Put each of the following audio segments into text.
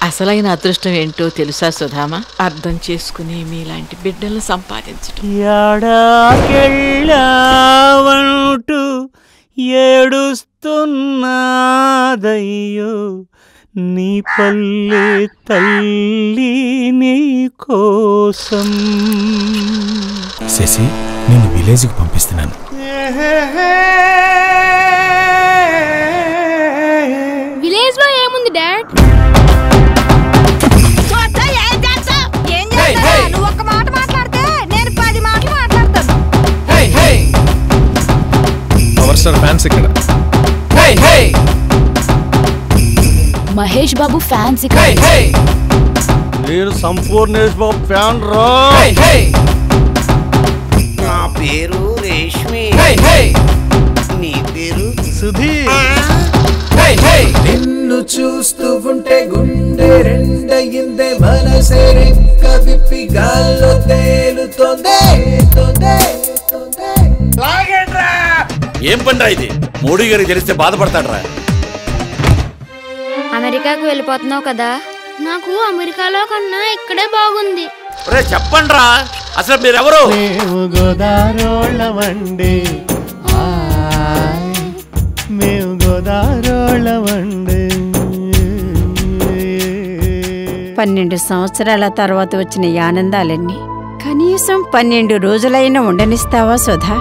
అసలైన అదృష్టం ఏంటో తెలుసా సుధామా అర్థం చేసుకుని మీలాంటి బిడ్డలను సంపాదించటం ఎడాకెళ్ళావంటూ ఏడుస్తున్నాదయ్యో నీ పల్లె తల్లి నీ కోసం శశి నేను విలేజ్కి పంపిస్తున్నాను విలేజ్ లో ఏముంది డాడ్ నువ్వు ఒక్క మాట మాట్లాడితే నేను పది మాటలు మాట్లాడతాను పవర్ స్టార్ ఫ్యాన్స్ ఇక్కడ మహేష్ బాబు ఫ్యాన్స్ నేను సంపూర్ణేష్ బాబు ఫ్యాన్ రా నా పేరు రేష్మి నీ పేరు సుధీర్ నిన్ను చూస్తూ ఉంటే గుండె రెండయిందే మనసే రెక్క విప్పి గాల్లో తేలుతోందే తోందే, తోందే. ఏం పండ్రా ఇది మోడీ గారికి తెలిస్తే బాధపడతాడ్రా అమెరికాకు వెళ్ళిపోతున్నావు కదా నాకు అమెరికాలో కన్నా ఇక్కడే బాగుంది రే చెప్పండ్రా అసలు మీరెవరు మేము గోదారోళ్ళమండి ఆయ్, మేము గోదారోళ్ళమండి పన్నెండు సంవత్సరాల తర్వాత వచ్చిన ఈ ఆనందాలన్నీ కనీసం పన్నెండు రోజులైనా ఉండనిస్తావా సుధా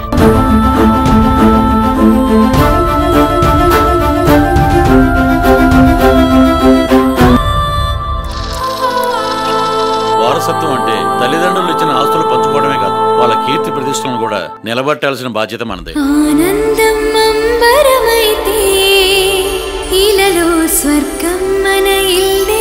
వారసత్వం అంటే తల్లిదండ్రులు ఇచ్చిన ఆస్తులు పంచుకోవడమే కాదు వాళ్ళ కీర్తి ప్రతిష్టలను కూడా నిలబెట్టాల్సిన బాధ్యత మనదే ఆనందం అంబరమైతే ఇలలో స్వర్గం మన ఇల్లే